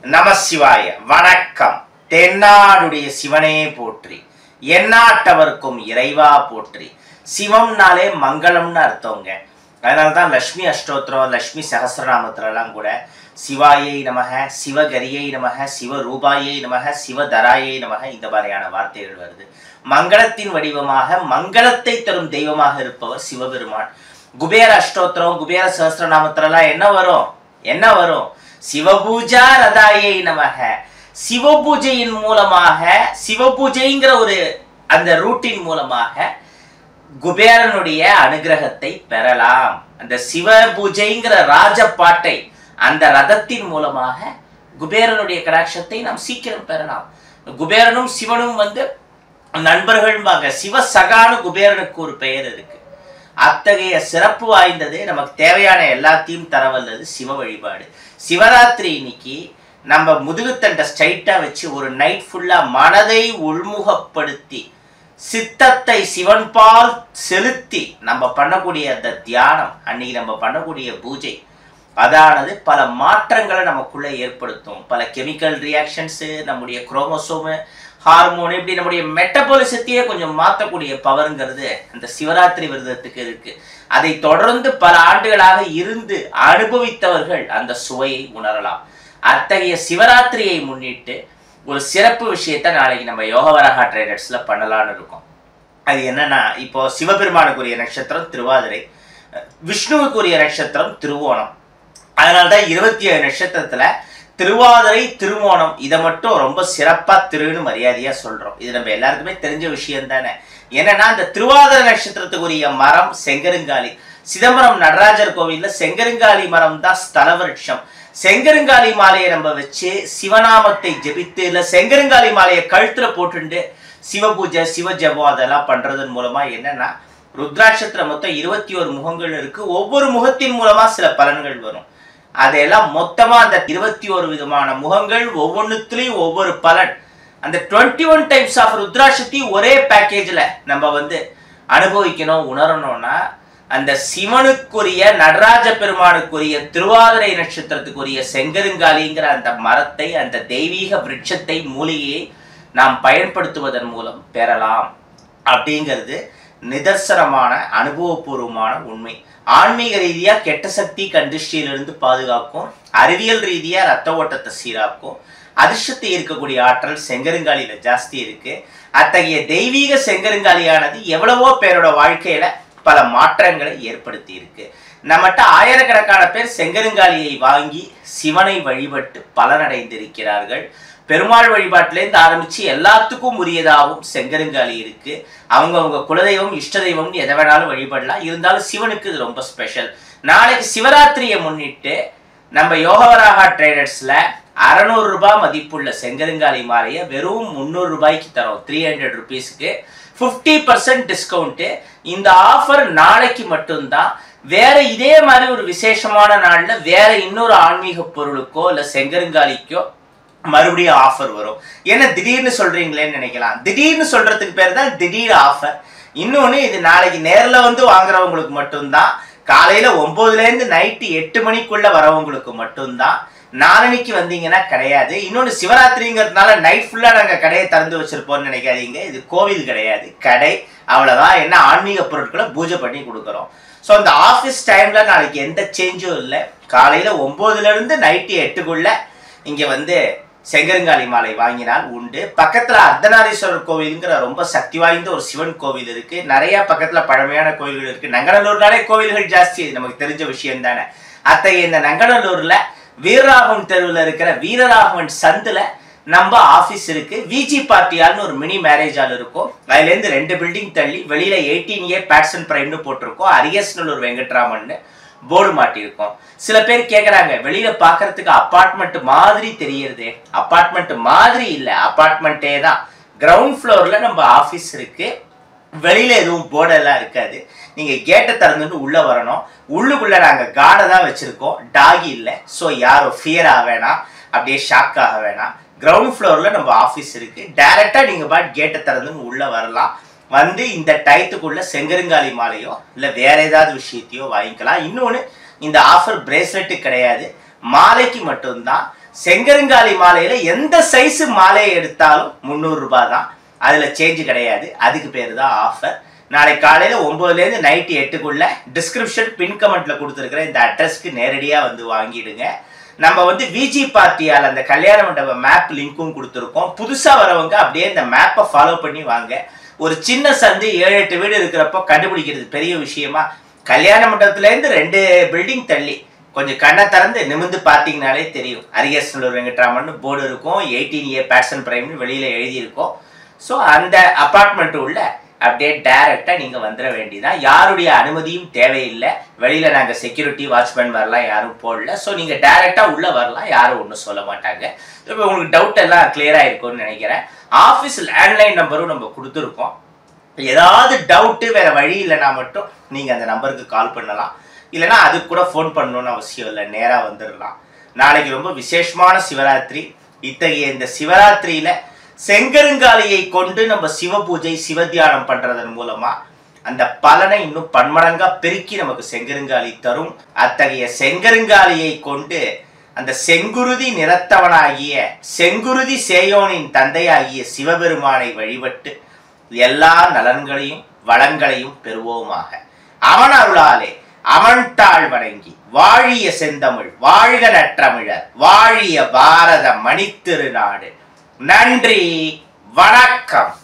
நமசிவாய வணக்கம் தென்னாடுடைய சிவனே போற்றி எந்நாட்டவர்க்கும் இறைவா போற்றி சிவம்னாலே மங்களம்னு அர்த்தங்க அதனால தான் லக்ஷ்மி அஷ்டோத்திரம் லக்ஷ்மி சகசிரநாமத்துலலாம் கூட சிவாயை நமக சிவகரியை நமக சிவரூபாயை நமக சிவதராயை நமக இந்த மாதிரியான வார்த்தைகள் வருது மங்களத்தின் வடிவமாக மங்களத்தை தரும் தெய்வமாக இருப்பவர் சிவபெருமான் குபேர அஷ்டோத்திரம் குபேர சகசிரநாமத்துலலாம் என்ன வரும் என்ன வரும் சிவபூஜா ரதாயை நமக சிவபூஜையின் மூலமாக சிவபூஜைங்கிற ஒரு அந்த ரூட்டின் மூலமாக குபேரனுடைய அனுகிரகத்தை பெறலாம் அந்த சிவ பூஜைங்கிற ராஜபாட்டை அந்த ரதத்தின் மூலமாக குபேரனுடைய கடாட்சத்தை நாம் சீக்கிரம் பெறலாம் குபேரனும் சிவனும் வந்து நண்பர்கள்பாங்க சிவசகானு குபேரனுக்கு ஒரு பெயர் இருக்கு அத்தகைய சிறப்பு வாய்ந்தது நமக்கு தேவையான எல்லாத்தையும் தரவல்லது சிவ வழிபாடு சிவராத்திரி இன்னைக்கு நம்ம முதுகுத்தண்டை ஸ்ட்ரைட்டா வச்சு ஒரு நைட் ஃபுல்லா மனதை உள்முகப்படுத்தி சித்தத்தை சிவன்பால் செலுத்தி நம்ம பண்ணக்கூடிய அந்த தியானம் அன்னைக்கு நம்ம பண்ணக்கூடிய பூஜை அதானது பல மாற்றங்களை நமக்குள்ள ஏற்படுத்தும் பல கெமிக்கல் ரியாக்ஷன்ஸு நம்முடைய குரோமோசோமு ஹார்மோன் இப்படி நம்முடைய மெட்டபாலிசத்தையே கொஞ்சம் மாற்றக்கூடிய பவருங்கிறது அந்த சிவராத்திரி விரதத்துக்கு இருக்கு அதை தொடர்ந்து பல ஆண்டுகளாக இருந்து அனுபவித்தவர்கள் அந்த சுவையை உணரலாம் அத்தகைய சிவராத்திரியை முன்னிட்டு ஒரு சிறப்பு விஷயத்த நாளைக்கு நம்ம யோகவரகா ட்ரேடர்ஸ்ல பண்ணலாம்னு இருக்கோம் அது என்னன்னா இப்போ சிவபெருமானுக்குரிய நட்சத்திரம் திருவாதிரை விஷ்ணுவுக்குரிய நட்சத்திரம் திருவோணம் அதனால தான் இருபத்தி ஏழு நட்சத்திரத்துல திருவாதிரை திருவோணம் இதை மட்டும் ரொம்ப சிறப்பா திருன்னு மரியாதையா சொல்றோம் இது நம்ம எல்லாருக்குமே தெரிஞ்ச விஷயம் தானே என்னன்னா இந்த திருவாதிரை நட்சத்திரத்துக்குரிய மரம் செங்கருங்காலி சிதம்பரம் நடராஜர் கோவில்ல செங்கருங்காலி மரம் தான் ஸ்தல விருட்சம் செங்கருங்காலி மாலையை நம்ம வச்சு சிவநாமத்தை ஜெபித்து இல்ல செங்கருங்காலி மாலையை கழுத்துல போட்டுண்டு சிவ பூஜை சிவ ஜபம் அதெல்லாம் பண்றதன் மூலமா என்னன்னா ருத்ராட்சத்துல மொத்தம் இருபத்தி ஒரு முகங்கள் இருக்கு ஒவ்வொரு முகத்தின் மூலமா சில பலன்கள் வரும் அதையெல்லாம் மொத்தமா அந்த இருபத்தி ஒரு விதமான முகங்கள் ஒவ்வொன்றுத்துலயும் ஒவ்வொரு பலன் அந்த டுவெண்ட்டி ஒன் டைப்ஸ் ஆஃப் ருத்ராட்சத்தி ஒரே பேக்கேஜ்ல நம்ம வந்து அனுபவிக்கணும் உணரணும்னா அந்த சிவனுக்குரிய நடராஜ பெருமானுக்குரிய திருவாதிரை நட்சத்திரத்துக்குரிய செங்கருங்காலிங்கிற அந்த மரத்தை அந்த தெய்வீக விருட்சத்தை மூலிகையை நாம் பயன்படுத்துவதன் மூலம் பெறலாம் அப்படிங்கிறது நிதர்சனமான அனுபவபூர்வமான உண்மை ஆன்மீக ரீதியா கெட்ட சக்தி கண்டிஷ்டியிலிருந்து பாதுகாக்கும் அறிவியல் ரீதியா ரத்த ஓட்டத்தை சீராக்கும் அதிர்ஷ்டத்தை இருக்கக்கூடிய ஆற்றல் செங்கருங்காலியில ஜாஸ்தி இருக்கு அத்தகைய தெய்வீக செங்கருங்காலியானது எவ்வளவோ பேரோட வாழ்க்கையில பல மாற்றங்களை ஏற்படுத்தி இருக்கு நம்மகிட்ட ஆயிரக்கணக்கான பேர் செங்கருங்காலியை வாங்கி சிவனை வழிபட்டு பலனடைந்திருக்கிறார்கள் பெருமாள் வழிபாட்டிலேருந்து ஆரம்பிச்சு எல்லாத்துக்கும் உரியதாகவும் செங்கருங்காலி இருக்கு அவங்கவுங்க குலதெய்வம் இஷ்ட தெய்வம்னு எதை வேணாலும் வழிபடலாம் இருந்தாலும் சிவனுக்கு இது ரொம்ப ஸ்பெஷல் நாளைக்கு சிவராத்திரியை முன்னிட்டு நம்ம யோகவராகா ட்ரேடர்ஸ்ல அறநூறு ரூபாய் மதிப்புள்ள செங்கருங்காலி மாலையை வெறும் முந்நூறு ரூபாய்க்கு தரோம் த்ரீ ஹண்ட்ரட் ருபீஸ்க்கு ஃபிஃப்டி பர்சன்ட் டிஸ்கவுண்ட்டு இந்த ஆஃபர் நாளைக்கு மட்டும்தான் வேற இதே மாதிரி ஒரு விசேஷமான நாள்ல வேற இன்னொரு ஆன்மீக பொருளுக்கோ இல்ல செங்கருங்காலிக்கோ மறுபடியும் ஆஃபர் வரும் என்ன திடீர்னு சொல்றீங்களேன்னு நினைக்கலாம் திடீர்னு சொல்றதுக்கு பேர் தான் திடீர் ஆஃபர் இன்னொன்று இது நாளைக்கு நேரில் வந்து வாங்குறவங்களுக்கு மட்டும்தான் காலையில ஒன்பதுல இருந்து நைட்டு எட்டு மணிக்குள்ள வரவங்களுக்கு மட்டும்தான் நாளனைக்கு வந்தீங்கன்னா கிடையாது இன்னொன்று சிவராத்திரிங்கிறதுனால நைட் ஃபுல்லாக நாங்கள் கடையை திறந்து வச்சிருப்போம்னு நினைக்காதீங்க இது கோவில் கிடையாது கடை அவ்வளோதான் என்ன ஆன்மீக பொருட்களை பூஜை பண்ணி கொடுக்குறோம் ஸோ அந்த ஆஃபீஸ் டைமில் நாளைக்கு எந்த சேஞ்சும் இல்லை காலையில் ஒம்போதுலேருந்து நைட்டு எட்டுக்குள்ள இங்கே வந்து செங்கருங்காலி மாலை வாங்கினால் உண்டு பக்கத்துல அர்த்தநாரீஸ்வரர் கோவிலுங்கிற ரொம்ப சக்தி வாய்ந்த ஒரு சிவன் கோவில் இருக்கு நிறைய பக்கத்துல பழமையான கோவில்கள் இருக்கு நங்கநல்லூர்னாலே கோவில்கள் ஜாஸ்தி இது நமக்கு தெரிஞ்ச விஷயம் தானே அத்தகைய இந்த நங்கநல்லூர்ல வீரராகவன் தெருவில் இருக்கிற வீரராகவன் சந்துல நம்ம ஆஃபீஸ் இருக்கு விஜி பார்ட்டியால்னு ஒரு மினி மேரேஜ் ஹால் இருக்கும் அதுலேருந்து ரெண்டு பில்டிங் தள்ளி வெளியில எயிட்டீன் ஏ பேட்சன் பிரைம்னு போட்டிருக்கோம் அரியஸ்நல்லூர் வெங்கட்ராமன்னு போர்டு மாட்டியிருக்கோம் சில பேர் கேக்குறாங்க வெளியில பாக்குறதுக்கு அப்பார்ட்மெண்ட் மாதிரி தெரியறது அப்பார்ட்மெண்ட் மாதிரி இல்ல அப்பார்ட்மெண்ட்டே தான் கிரவுண்ட் ஃப்ளோர்ல நம்ம ஆபீஸ் இருக்கு வெளியில எதுவும் போர்டெல்லாம் இருக்காது நீங்க கேட்டை திறந்துட்டு உள்ள வரணும் உள்ளுக்குள்ள நாங்க காடை தான் வச்சிருக்கோம் டாகி இல்ல ஸோ யாரும் ஃபியர் ஆக வேணாம் அப்படியே ஷாக் ஆக வேணாம் கிரவுண்ட் ஃப்ளோர்ல நம்ம ஆஃபீஸ் இருக்கு டைரக்டா நீங்க பாட் கேட்டை திறந்துன்னு உள்ள வரலாம் வந்து இந்த டயத்துக்குள்ள செங்கருங்காலி மாலையோ இல்லை வேற ஏதாவது விஷயத்தையோ வாங்கிக்கலாம் இன்னொன்று இந்த ஆஃபர் பிரேஸ்லெட்டு கிடையாது மாலைக்கு மட்டும்தான் செங்கருங்காலி மாலையில எந்த சைஸ் மாலையை எடுத்தாலும் முந்நூறு ரூபாய் தான் அதுல சேஞ்ச் கிடையாது அதுக்கு பேர் தான் ஆஃபர் நாளை காலையில ஒன்பதுலேருந்து நைட்டு எட்டுக்குள்ள டிஸ்கிரிப்ஷன் பின் கமெண்ட்ல கொடுத்துருக்கிற இந்த அட்ரஸ்க்கு நேரடியா வந்து வாங்கிடுங்க நம்ம வந்து விஜி பார்ட்டியால் அந்த கல்யாண மண்டப மேப் லிங்க்கும் கொடுத்துருக்கோம் புதுசா வரவங்க அப்படியே இந்த மேப்பை ஃபாலோ பண்ணி வாங்க ஒரு சின்ன சந்து ஏழு எட்டு வீடு இருக்கிறப்போ கண்டுபிடிக்கிறது பெரிய விஷயமா கல்யாண மண்டபத்துலேருந்து ரெண்டு பில்டிங் தள்ளி கொஞ்சம் கண்ணை திறந்து நிமிந்து பார்த்தீங்கனாலே தெரியும் அரியஸ்நல்லூர் வெங்கட்ராமன் போர்டு இருக்கும் எயிட்டீன் ஏ பேட்சன் பிரைம்னு வெளியில எழுதியிருக்கோம் ஸோ அந்த அப்பார்ட்மெண்ட் உள்ள அப்படியே டைரக்டா நீங்க வந்துட வேண்டியதான் யாருடைய அனுமதியும் தேவையில்லை வெளியில நாங்க செக்யூரிட்டி வாட்ச்மேன் வரலாம் யாரும் போடல ஸோ நீங்க டைரக்டா உள்ள வரலாம் யாரும் ஒன்றும் சொல்ல மாட்டாங்க இப்போ உங்களுக்கு டவுட் எல்லாம் கிளியரா இருக்கும்னு நினைக்கிறேன் ஆஃபீஸ் லேண்ட்லைன் நம்பரும் நம்ம கொடுத்துருக்கோம் ஏதாவது டவுட்டு வேற வழி இல்லைனா மட்டும் நீங்க அந்த நம்பருக்கு கால் பண்ணலாம் இல்லைன்னா அதுக்கு கூட ஃபோன் பண்ணணும்னு அவசியம் இல்லை நேரா வந்துடலாம் நாளைக்கு ரொம்ப விசேஷமான சிவராத்திரி இத்தகைய இந்த சிவராத்திரியில செங்கருங்காலியை கொண்டு நம்ம சிவ பூஜை சிவ தியானம் பண்றதன் மூலமா அந்த பலனை இன்னும் பன்மடங்கா பெருக்கி நமக்கு செங்கருங்காலி தரும் அத்தகைய செங்கருங்காலியை கொண்டு அந்த செங்குருதி நிறத்தவனாகிய செங்குருதி சேயோனின் தந்தையாகிய சிவபெருமானை வழிபட்டு எல்லா நலன்களையும் வளங்களையும் பெறுவோமாக அவன் அருளாலே அவன் தாழ் வணங்கி வாழிய செந்தமிழ் வாழ்க நற்றமிழர் வாழிய பாரத மணித்திருநாடு நன்றி வணக்கம்